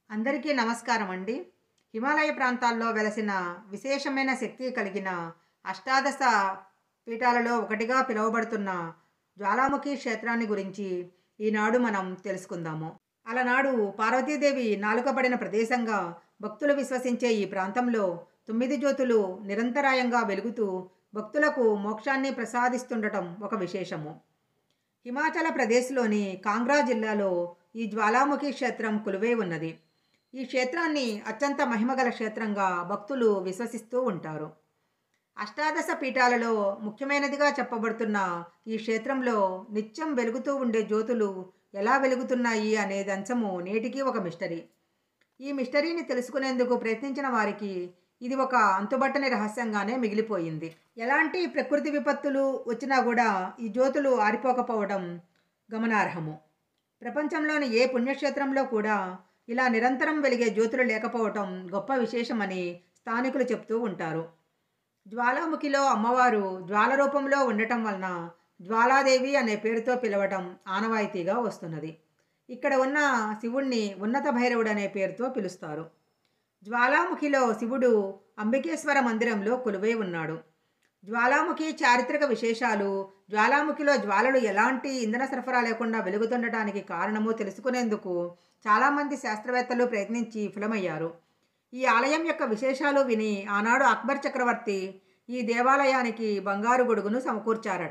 అందరికీ నమస్కారం అండి హిమాలయ ప్రాంతాల్లో వెలసిన విశేషమైన శక్తి కలిగిన అష్టాదశ పీఠాలలో ఒకటిగా పిలువబడుతున్న జ్వాలాముఖి క్షేత్రాన్ని గురించి ఈనాడు మనం తెలుసుకుందాము అలనాడు పార్వతీదేవి నాలుకబడిన ప్రదేశంగా భక్తులు విశ్వసించే ఈ ప్రాంతంలో తొమ్మిది జ్యోతులు నిరంతరాయంగా వెలుగుతూ భక్తులకు మోక్షాన్ని ప్రసాదిస్తుండటం ఒక విశేషము హిమాచల ప్రదేశ్లోని కాంగ్రా జిల్లాలో ఈ జ్వాలాముఖి క్షేత్రం కొలువై ఉన్నది ఈ క్షేత్రాన్ని అత్యంత మహిమగల క్షేత్రంగా భక్తులు విశ్వసిస్తూ ఉంటారు అష్టాదశ పీఠాలలో ముఖ్యమైనదిగా చెప్పబడుతున్న ఈ క్షేత్రంలో నిత్యం వెలుగుతూ ఉండే జ్యోతులు ఎలా వెలుగుతున్నాయి అనేది అంశము నేటికీ ఒక మిస్టరీ ఈ మిస్టరీని తెలుసుకునేందుకు ప్రయత్నించిన వారికి ఇది ఒక అంతుబట్టని రహస్యంగానే మిగిలిపోయింది ఎలాంటి ప్రకృతి విపత్తులు వచ్చినా కూడా ఈ జ్యోతులు ఆరిపోకపోవడం గమనార్హము ప్రపంచంలోని ఏ పుణ్యక్షేత్రంలో కూడా ఇలా నిరంతరం వెలిగే జ్యోతులు లేకపోవటం గొప్ప విశేషమని స్థానికులు చెప్తూ ఉంటారు జ్వాలాముఖిలో అమ్మవారు జ్వాల రూపంలో ఉండటం వలన జ్వాలాదేవి అనే పేరుతో పిలవటం ఆనవాయితీగా వస్తున్నది ఇక్కడ ఉన్న శివుణ్ణి ఉన్నత భైరవుడు అనే పేరుతో పిలుస్తారు జ్వాలాముఖిలో శివుడు అంబికేశ్వర మందిరంలో కొలువై ఉన్నాడు జ్వాలాముఖి చారిత్రక విశేషాలు జ్వాలాముఖిలో జ్వాలలు ఎలాంటి ఇంధన సరఫరా లేకుండా వెలుగుతుండటానికి కారణమో తెలుసుకునేందుకు చాలామంది శాస్త్రవేత్తలు ప్రయత్నించి విఫలమయ్యారు ఈ ఆలయం యొక్క విశేషాలు విని ఆనాడు అక్బర్ చక్రవర్తి ఈ దేవాలయానికి బంగారు గొడుగును సమకూర్చారట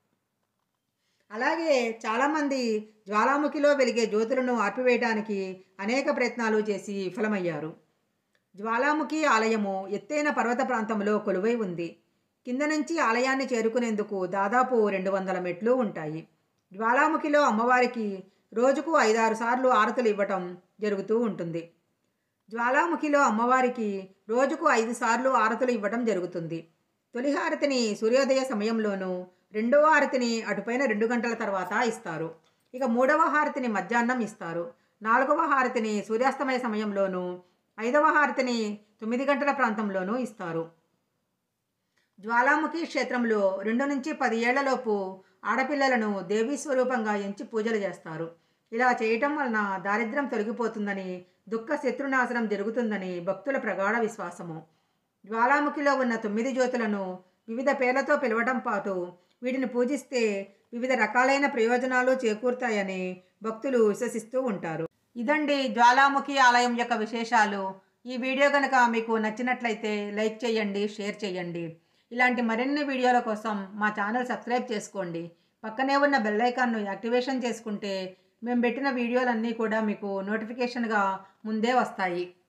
అలాగే చాలామంది జ్వాలాముఖిలో వెలిగే జ్యోతులను ఆర్పివేయడానికి అనేక ప్రయత్నాలు చేసి విఫలమయ్యారు జ్వాలాముఖి ఆలయము ఎత్తైన పర్వత ప్రాంతంలో కొలువై ఉంది కింద నుంచి ఆలయాన్ని చేరుకునేందుకు దాదాపు రెండు వందల మెట్లు ఉంటాయి జ్వాలాముఖిలో అమ్మవారికి రోజుకు ఐదారు సార్లు ఆరతులు ఇవ్వటం జరుగుతూ ఉంటుంది జ్వాలాముఖిలో అమ్మవారికి రోజుకు ఐదు సార్లు ఆరతులు ఇవ్వటం జరుగుతుంది తొలి హారతిని సూర్యోదయ సమయంలోనూ రెండవ హారతిని అటుపైన రెండు గంటల తర్వాత ఇస్తారు ఇక మూడవ హారతిని మధ్యాహ్నం ఇస్తారు నాలుగవ హారతిని సూర్యాస్తమయ సమయంలోనూ ఐదవ హారతిని తొమ్మిది గంటల ప్రాంతంలోనూ ఇస్తారు జ్వాలాముఖి క్షేత్రంలో రెండు నుంచి పది ఏళ్లలోపు ఆడపిల్లలను దేవీ స్వరూపంగా ఎంచి పూజలు చేస్తారు ఇలా చేయటం వలన దారిద్ర్యం తొలగిపోతుందని దుఃఖ శత్రునాశనం జరుగుతుందని భక్తుల ప్రగాఢ విశ్వాసము జ్వాలాముఖిలో ఉన్న తొమ్మిది జ్యోతులను వివిధ పేర్లతో పిలవడం పాటు వీటిని పూజిస్తే వివిధ రకాలైన ప్రయోజనాలు చేకూరుతాయని భక్తులు విశ్వసిస్తూ ఉంటారు ఇదండి జ్వాలాముఖి ఆలయం యొక్క విశేషాలు ఈ వీడియో కనుక మీకు నచ్చినట్లయితే లైక్ చేయండి షేర్ చేయండి ఇలాంటి మరిన్ని వీడియోల కోసం మా ఛానల్ సబ్స్క్రైబ్ చేసుకోండి పక్కనే ఉన్న బెల్ ఐకాన్ను యాక్టివేషన్ చేసుకుంటే మేము పెట్టిన వీడియోలన్నీ కూడా మీకు నోటిఫికేషన్గా ముందే వస్తాయి